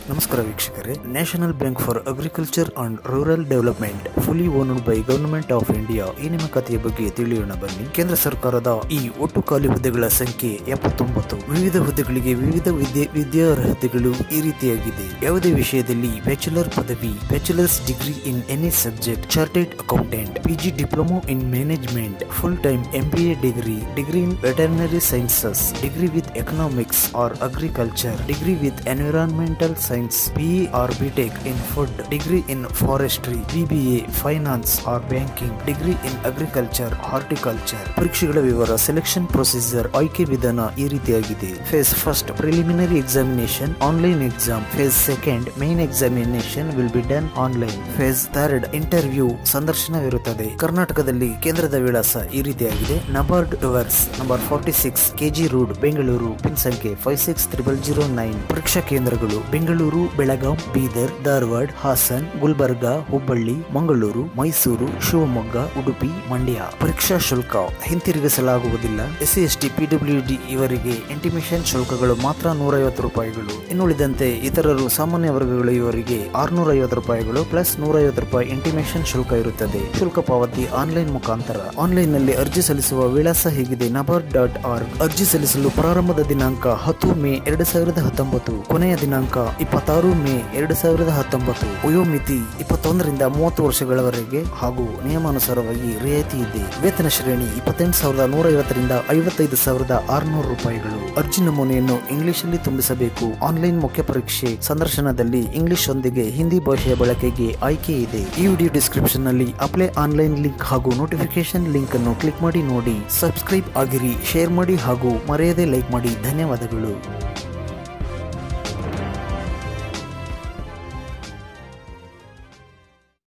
ನಮಸ್ಕಾರ ವೀಕ್ಷಕರೇ national bank for agriculture and rural development fully owned by government of India ಈ ನೇಮಕಾತಿಯ ಬಗ್ಗೆ ತಿಳಿಯೋಣ ಬನ್ನಿ ಕೇಂದ್ರ ಸರ್ಕಾರದ ಈ ಒಟ್ಟು ಖಾಲಿ ಹುದ್ದೆಗಳ ಸಂಖ್ಯೆ ಎಪ್ಪತ್ತೊಂಬತ್ತು ವಿವಿಧ ಹುದ್ದೆಗಳಿಗೆ ವಿವಿಧ ವಿದ್ಯೆ ವಿದ್ಯಾರ್ಹತೆಗಳು ಈ ರೀತಿಯಾಗಿದೆ ಯಾವುದೇ ವಿಷಯದಲ್ಲಿ ಬ್ಯಾಚುಲರ್ ಪದವಿ bachelor's degree in any subject chartered accountant PG diploma in management full time MBA degree degree in veterinary sciences degree with economics or agriculture degree with environmental science BE or BTech in food degree in forestry BBA finance or banking degree in agriculture horticulture ಪರೀಕ್ಷೆಗಳ ವಿವರ selection procedure ಆಯ್ಕೆ ವಿಧಾನ ಈ ರೀತಿಯಾಗಿದೆ phase first preliminary examination online exam phase second main examination will be done online face third interview ಸಂದರ್ಶನವಿರುತ್ತದೆ ಕರ್ನಾಟಕದಲ್ಲಿ ಕೇಂದ್ರದ ವಿಳಾಸ ಈ ರೀತಿಯಾಗಿದೆ NABARD towers number forty six KG road Bengaluru pin ಸಂಖ್ಯೆ five six triple zero nine ಪರೀಕ್ಷಾ ಕೇಂದ್ರಗಳು ಬೆಂಗಳೂರು ಬೆಳಗಾಂ ಬೀದರ್ ಧಾರವಾಡ ಹಾಸನ್ ಗುಲ್ಬರ್ಗಾ ಹುಬ್ಬಳ್ಳಿ ಮಂಗಳೂರು ಮೈಸೂರು ಶಿವಮೊಗ್ಗ ಉಡುಪಿ ಮಂಡ್ಯ ಪರೀಕ್ಷಾ ಶುಲ್ಕ ಹಿಂತಿರುಗಿಸಲಾಗುವುದಿಲ್ಲ ಎಸ್ಸಿ ಎಸ್ಟಿ ಪಿಡಬ್ಲ್ಯೂಡಿ ಇವರಿಗೆ ಇಂಟಿಮೇಷನ್ ಶುಲ್ಕಗಳು ಮಾತ್ರ ನೂರೈವತ್ತು ರೂಪಾಯಿಗಳು ಇನ್ನುಳಿದಂತೆ ಇತರರು ಸಾಮಾನ್ಯ ವರ್ಗಗಳ ಇವರಿಗೆ ಆರ್ನೂರ ಐವತ್ತು ರೂಪಾಯಿಗಳು ಪ್ಲಸ್ ನೂರೈವತ್ತು ರೂಪಾಯಿ ಇಂಟಿಮೇಷನ್ ಶುಲ್ಕ ಇರುತ್ತದೆ ಶುಲ್ಕ ಪಾವತಿ ಆನ್ಲೈನ್ ಮುಖಾಂತರ ಆನ್ಲೈನ್ ನಲ್ಲಿ ಅರ್ಜಿ ಸಲ್ಲಿಸುವ ವಿಳಾಸ ಹೇಗಿದೆ ನಬಾರ್ಡ್ ಡಾಟ್ ಆರ್ಗ್ ಅರ್ಜಿ ಸಲ್ಲಿಸಲು ಪ್ರಾರಂಭದ ದಿನಾಂಕ ಹತ್ತು ಮೇ ಎರಡು ಸಾವಿರದ ಹತ್ತೊಂಬತ್ತು ಕೊನೆಯ ದಿನಾಂಕ ಇಪ್ಪತ್ತಾರು ಮೇ ಎರಡು ಸಾವಿರದ ಹತ್ತೊಂಬತ್ತು ವಯೋಮಿತಿ ಇಪ್ಪತ್ತೊಂದರಿಂದ ಮೂವತ್ತು ವರ್ಷಗಳವರೆಗೆ ಹಾಗೂ ನಿಯಮಾನುಸಾರವಾಗಿ ರಿಯಾಯಿತಿ ಇದೆ ವೇತನ ಶ್ರೇಣಿ ಇಪ್ಪತ್ತೆಂಟು ಸಾವಿರದ ನೂರ ಐವತ್ತರಿಂದ ಐವತ್ತೈದು ಸಾವಿರದ ಆರುನೂರು ರೂಪಾಯಿಗಳು ಅರ್ಜಿ ನಮೂನೆಯನ್ನು ಇಂಗ್ಲಿಷಲ್ಲಿ ತುಂಬಿಸಬೇಕು ಆನ್ಲೈನ್ ಮುಖ್ಯ ಪರೀಕ್ಷೆ ಸಂದರ್ಶನದಲ್ಲಿ ಇಂಗ್ಲಿಷ್ ಒಂದಿಗೆ ಹಿಂದಿ ಭಾಷೆಯ ಬಳಕೆಗೆ ಆಯ್ಕೆ ಇದೆ ಈ ವಿಡಿಯೋ ಡಿಸ್ಕ್ರಿಪ್ಷನ್ ನಲ್ಲಿ ಅಪ್ಲೈ ಆನ್ಲೈನ್ ಲಿಂಕ್ ಹಾಗೂ ನೋಟಿಫಿಕೇಶನ್ ಲಿಂಕ್ ಅನ್ನು ಕ್ಲಿಕ್ ಮಾಡಿ ನೋಡಿ ಸಬ್ಸ್ಕ್ರೈಬ್ ಆಗಿರಿ ಶೇರ್ ಮಾಡಿ ಹಾಗೂ ಮರೆಯದೆ ಲೈಕ್ ಮಾಡಿ ಧನ್ಯವಾದಗಳು